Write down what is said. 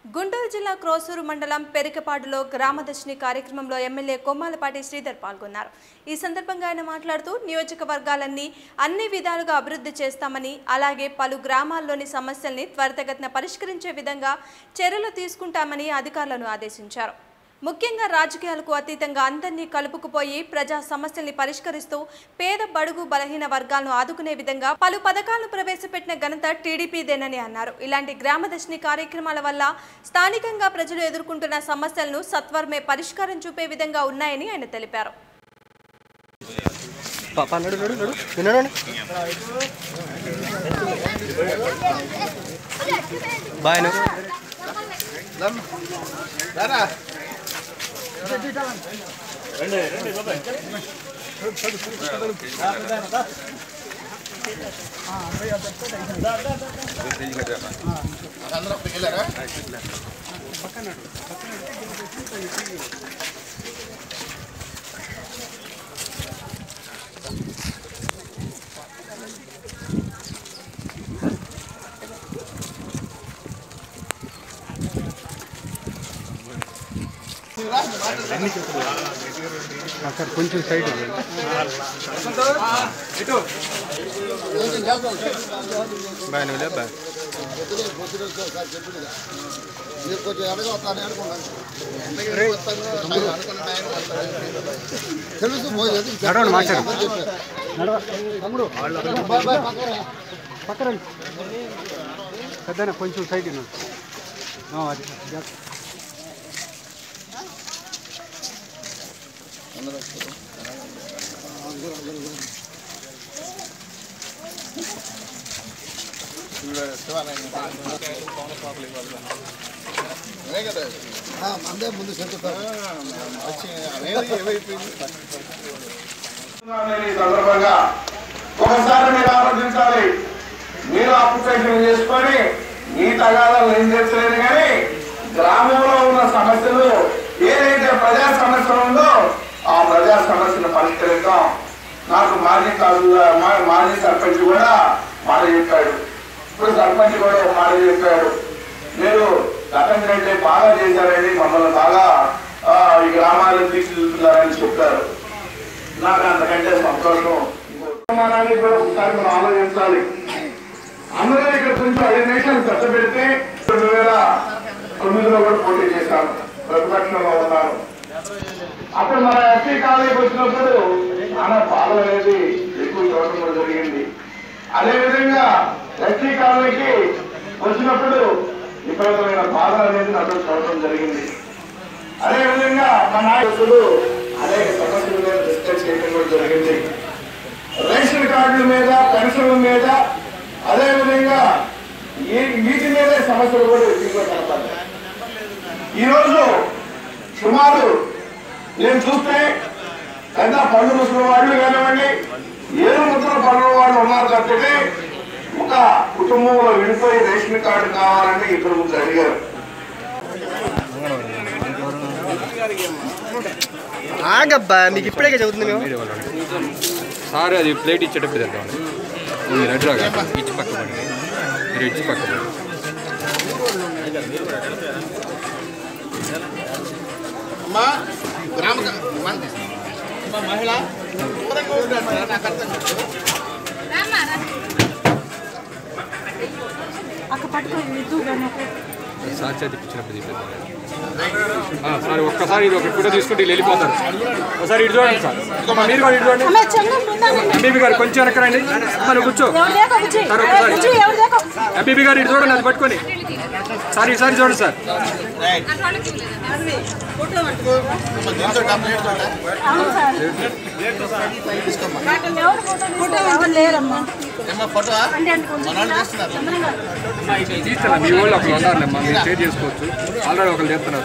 గుంటూరు జిల్లా క్రోసూరు మండలం పెరికపాడులో గ్రామదర్శిని కార్యక్రమంలో ఎమ్మెల్యే కొమ్మాలపాటి శ్రీధర్ పాల్గొన్నారు ఈ సందర్భంగా ఆయన మాట్లాడుతూ నియోజకవర్గాలన్నీ అన్ని విధాలుగా అభివృద్ధి చేస్తామని అలాగే పలు గ్రామాల్లోని సమస్యల్ని త్వరితగతిన పరిష్కరించే విధంగా చర్యలు తీసుకుంటామని అధికారులను ఆదేశించారు ముఖ్యంగా రాజకీయాలకు అతీతంగా అందరినీ కలుపుకుపోయి ప్రజా సమస్యల్ని పరిష్కరిస్తూ పేద బడుగు బలహీన వర్గాలను ఆదుకునే విధంగా పలు పథకాలను ప్రవేశపెట్టిన ఘనత టీడీపీదేనని అన్నారు ఇలాంటి గ్రామదర్శిని కార్యక్రమాల వల్ల స్థానికంగా ప్రజలు ఎదుర్కొంటున్న సమస్యలను సత్వరమే పరిష్కారం చూపే విధంగా ఉన్నాయని ఆయన తెలిపారు పాప నడు నడు నడు విన్నాడు బాయ్ ను సార్ కొంచెం సైడ్ బాయ్ నువ్వు బాయ్ మీరు కొంచెం ఎడగా వస్తాను అనుకున్నాను తెలుసు పోయేది నడవండి మాట్లాడు తమ్ముడు బాయ్ బాయ్ పక్కన రా. పక్కన పెద్దన కొంచెం సైడ్ అది ఆ, మందే ముందు చెప్తారు ఈ సందర్భంగా ఒకసారి మీరు ఆలోచించాలి మీరు అప్లికేషన్ చేసుకొని మీ తగాదాలు ఏం చేస్తలేదు కానీ గ్రామంలో ఉన్న సమస్యలు ఏదైతే ప్రజా సమస్య ఉందో ఆ ప్రజా సమస్యను పరిష్కరిద్దాం నాకు మాజీ కాదు మా- మాజీ సర్పంచ్ కూడా మాట చెప్పాడు ఇప్పుడు సర్పంచ్ కూడా ఒక మాట చెప్పాడు మీరు గతం కంటే బాగా చేశారని మమ్మల్ని బాగా ఆ, ఈ గ్రామాలను తీర్చిదిద్దుతున్నారని చెప్పారు నాకు అంతకంటే సంతోషం నిర్మాణానికి కూడా ఒకసారి మనం ఆలోచించాలి అందరూ ఇక్కడ కొంచెం ఐదు నిమిషాలు ఖర్చ పెడితే రెండు వేల తొమ్మిదిలో కూడా పోటీ చేశాను ప్రతిపక్షంలో ఉన్నాను అప్పుడు మన ఎస్సీ కాలేజీకి వచ్చినప్పుడు చాలా బాధ అనేది ఎక్కువ చూడటం కూడా జరిగింది అదేవిధంగా ఎస్సీ కాలేజీకి వచ్చినప్పుడు విపరీతమైన బాధ అనేది నాతో చూడటం జరిగింది అదేవిధంగా మా నాయకులు అనేక సమస్యల మీద డిస్కస్ చేయడం కూడా జరిగింది రేషన్ కార్డుల మీద పెన్షన్ల మీద అదేవిధంగా ఈ వీటి మీద సమస్యలు కూడా ఎక్కువగా కనపడ్డాయి ఈరోజు సుమారు నేను చూస్తే పెద్ద పన్ను ముసుల వాళ్ళు కానివ్వండి ఏడు ముద్ర పన్నుల వాళ్ళు ఉన్నారు తప్పితే ఒక కుటుంబంలో విడిపోయి రేషన్ కార్డు కావాలని ఇద్దరు ముగ్గురు అడిగారు ఆగబ్బా మీకు ఇప్పుడే చదువుతుంది మేము సార్ అది ప్లేట్ ఇచ్చేటప్పుడు తెద్దామండి మీరు అడ్రాగా ఇచ్చి పక్క పడండి మీరు ఇచ్చి పక్క పడండి అమ్మా గ్రామ అమ్మా, మహిళ దూరంగా ఉంటారు సార్, నాకు అర్థం కాదు. సార్ చేతి ఇచ్చినప్పుడు తీసేద్దాం ఆ, సార్ ఒక్కసారి ఇది ఒక ఫోటో తీసుకుంటే వీళ్ళు వెళ్ళిపోతారు ఒకసారి ఇటు చూడండి సార్ అమ్మా, మీరు కూడా ఇటు చూడండి ఎంబీబీ గారు కొంచెం వెనక్కి రండి అమ్మా, నువ్వు కూర్చో సార్ ఒక్కసారి ఎంబీబీ గారు ఇటు చూడండి అది పట్టుకొని సార్ ఈసారి చూడండి సార్ దీంతో డబ్బులు ఏంటంటే? లేరమ్మా ఏమ్మా, ఫోటో మన వాళ్ళు చేస్తున్నారు తీస్తున్నా మీ వాళ్ళు అక్కడ ఉన్నారులేమ్మా మీరు షేర్ చేసుకోవచ్చు ఆల్రెడీ ఒకరు చేస్తున్నారు